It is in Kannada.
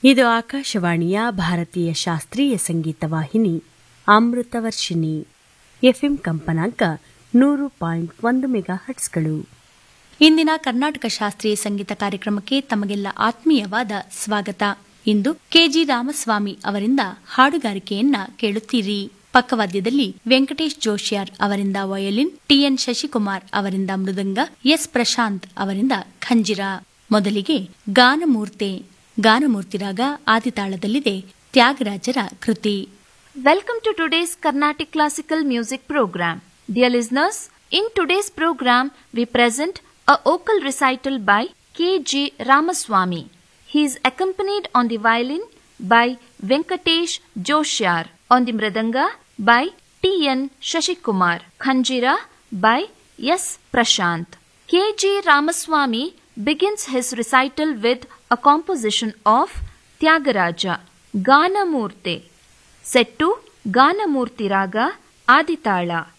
ಇದು ಆಕಾಶವಾಣಿಯ ಭಾರತೀಯ ಶಾಸ್ತ್ರೀಯ ಸಂಗೀತ ವಾಹಿನಿ ಅಮೃತವರ್ಷಿಣಿ ಎಫ್ಎಂ ಕಂಪನಾಂಕ ನೂರು ಪಾಯಿಂಟ್ ಒಂದು ಮೆಗಾ ಹಟ್ಸ್ಗಳು ಇಂದಿನ ಕರ್ನಾಟಕ ಶಾಸ್ತ್ರೀಯ ಸಂಗೀತ ಕಾರ್ಯಕ್ರಮಕ್ಕೆ ತಮಗೆಲ್ಲ ಆತ್ಮೀಯವಾದ ಸ್ವಾಗತ ಇಂದು ಕೆಜಿ ರಾಮಸ್ವಾಮಿ ಅವರಿಂದ ಹಾಡುಗಾರಿಕೆಯನ್ನ ಕೇಳುತ್ತೀರಿ ಪಕ್ಕವಾದ್ಯದಲ್ಲಿ ವೆಂಕಟೇಶ್ ಜೋಶಿಯಾರ್ ಅವರಿಂದ ವಯೋಲಿನ್ ಟಿಎನ್ ಶಶಿಕುಮಾರ್ ಅವರಿಂದ ಮೃದಂಗ ಎಸ್ ಪ್ರಶಾಂತ್ ಅವರಿಂದ ಖಂಜಿರ ಮೊದಲಿಗೆ ಗಾನಮೂರ್ತೆ ಗಾನಮೂರ್ತಿ ರಾಗ ಆದಿತಾಳದಲ್ಲಿದೆ ತ್ಯಾಗರಾಜರ ಕೃತಿ Welcome to today's Carnatic Classical Music program. Dear listeners, in today's program we present a vocal recital by K.G. Ramaswamy. He is accompanied on the violin by Venkatesh Joshyar, on the mridanga by T.N. Shashikumar, Khanjira by S. Prashant. K.G. Ramaswamy begins his recital with a composition of Tyagaraja, Ganamurte. ಸೆಟ್ಟು ಗಾನಮೂರ್ತಿ ರಾಗ ಆದಿತಾಳ